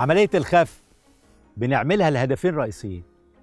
عمليه الخف بنعملها لهدفين رئيسيين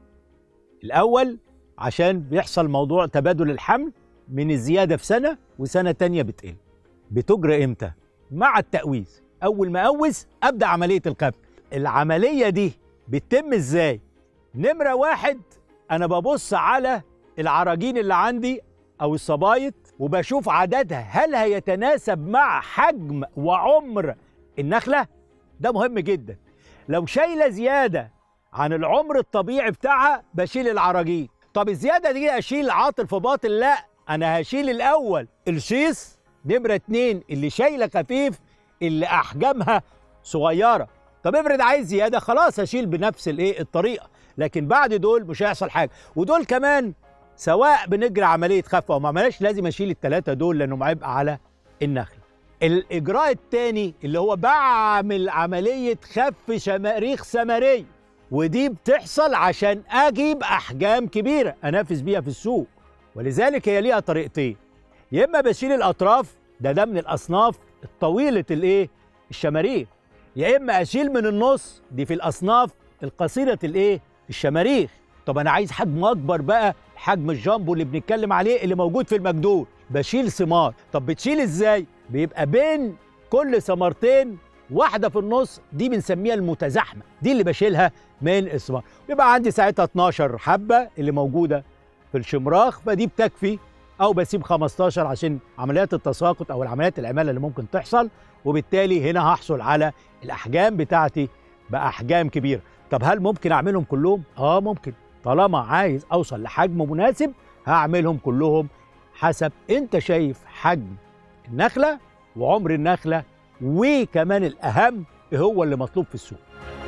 الاول عشان بيحصل موضوع تبادل الحمل من الزياده في سنه وسنه تانية بتقل بتجرى امتى مع التأويز اول ما اوز ابدا عمليه الخف العمليه دي بتتم ازاي نمره واحد انا ببص على العراجين اللي عندي او الصبايط وبشوف عددها هل هيتناسب مع حجم وعمر النخله ده مهم جدا لو شايله زياده عن العمر الطبيعي بتاعها بشيل العراجين طب الزياده دي اشيل عاطل في باطل لا انا هشيل الاول الشيص نمره اتنين اللي شايله خفيف اللي احجامها صغيره طب افرض عايز زياده خلاص هشيل بنفس الايه الطريقه لكن بعد دول مش هيحصل حاجه ودول كمان سواء بنجري عمليه خف او ما عملناش لازم اشيل الثلاثه دول لانهم عبء على النخل الاجراء الثاني اللي هو بعمل عمليه خف شماريخ سمريه ودي بتحصل عشان اجيب احجام كبيره انافس بيها في السوق ولذلك هي ليها طريقتين يا اما بشيل الاطراف ده ده من الاصناف الطويله الايه الشماريخ يا اما اشيل من النص دي في الاصناف القصيره الايه الشماريخ طب انا عايز حجم اكبر بقى حجم الجامبو اللي بنتكلم عليه اللي موجود في المجدول بشيل ثمار طب بتشيل ازاي بيبقى بين كل ثمرتين واحده في النص دي بنسميها المتزاحمه دي اللي بشيلها من الثمار بيبقى عندي ساعتها 12 حبه اللي موجوده في الشمراخ فدي بتكفي او بسيب 15 عشان عمليات التساقط او العمليات العماله اللي ممكن تحصل وبالتالي هنا هحصل على الاحجام بتاعتي باحجام كبيره طب هل ممكن اعملهم كلهم اه ممكن طالما عايز اوصل لحجم مناسب هعملهم كلهم حسب انت شايف حجم النخله وعمر النخله وكمان الاهم إيه هو اللي مطلوب في السوق